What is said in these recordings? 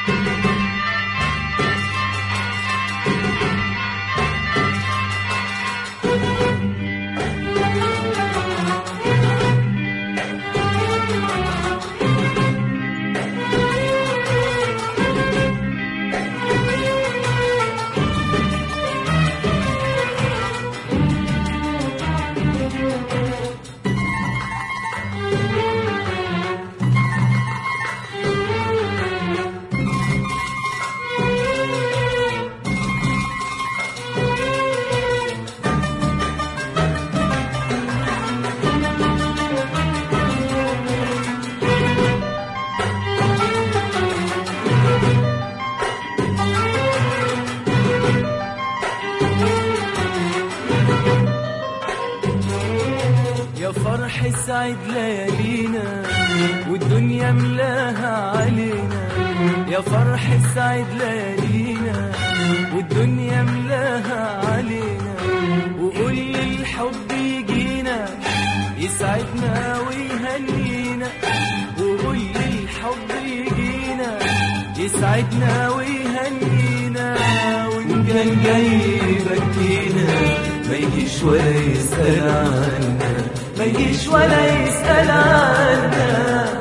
يا فرح سعد ليالينا والدنيا ملاها علينا يا فرح سعد ليالينا والدنيا ملاها علينا وقول لي الحب يجينا يسعدنا ويهنينا وقول لي الحب يجينا يسعدنا ويهنينا وإن كان جاي يبكينا ما يجيش ولا يسأل عنا ما يجيش ولا يسأل عنا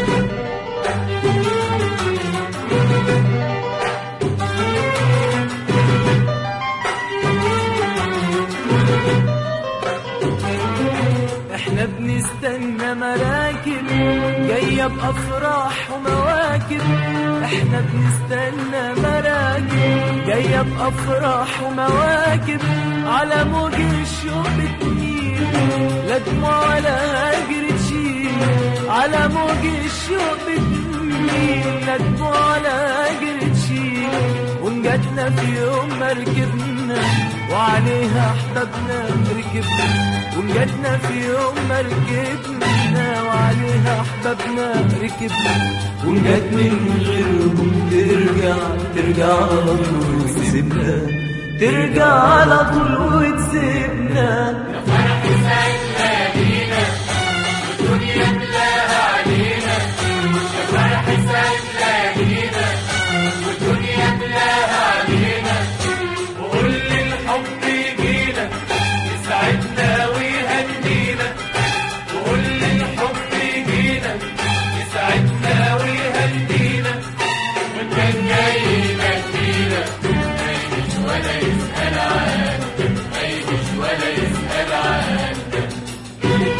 احنا بنستنى مراكب جاية بأفراح ومواكب احنا بنستنى مراكب جاية بأفراح ومواكب على موج الشوق بتميل لا دموع ولا هجر تشيل على موج الشوق بتميل لا دموع ولا هجر تشيل ونجاتنا في يوم مركبنا وعليها احبابنا ركبنا ونجاتنا في يوم مركبنا وعليها احبابنا ركبنا ونجات من غيرهم ترجع ترجع على طول وتسيبنا ترجع على طول وتسيبنا وقول لي الحب يجينا يسعدنا ويهنينا وقول لي الحب يجينا يسعدنا ويهنينا وإن كان جاي يبكينا ما يجيش ولا يسأل عنك ما يجيش ولا يسأل عنك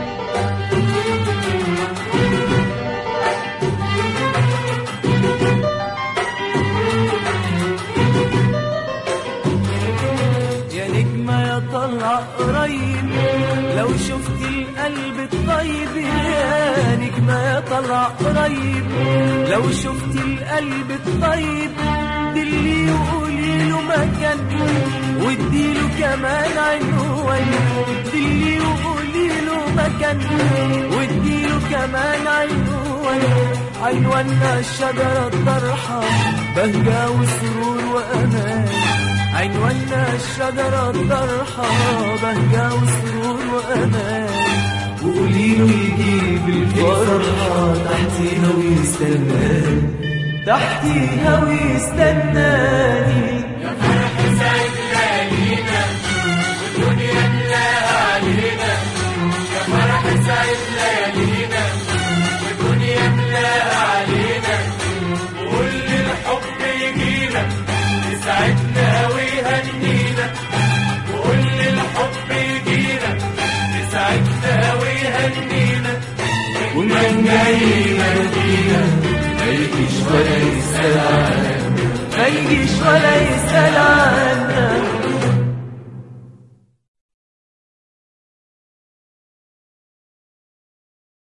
يا نجمة يا طلع قريب لو شفت القلب الطيب يا نجمة يا طلع قريب لو شفت القلب الطيب دلي وقولي له مكان واديله كمان عنوان دلي وقولي له مكان واديله كمان عنوان عنواننا الشجرة الطرحة بهجة وسرور وأمان عنواننا الشجرة الطرحة بهجة وسرور وأمان وقولي له يجيب الفرحة تحتيها ويستناني تحتيها ويستناني وقول لي الحب يجينا يسعدنا ويهنينا وقول لي الحب يجينا يسعدنا ويهنينا وإن كان جاي مدينة ما يجيش ولا يسأل عنا ما يجيش ولا يسأل عنا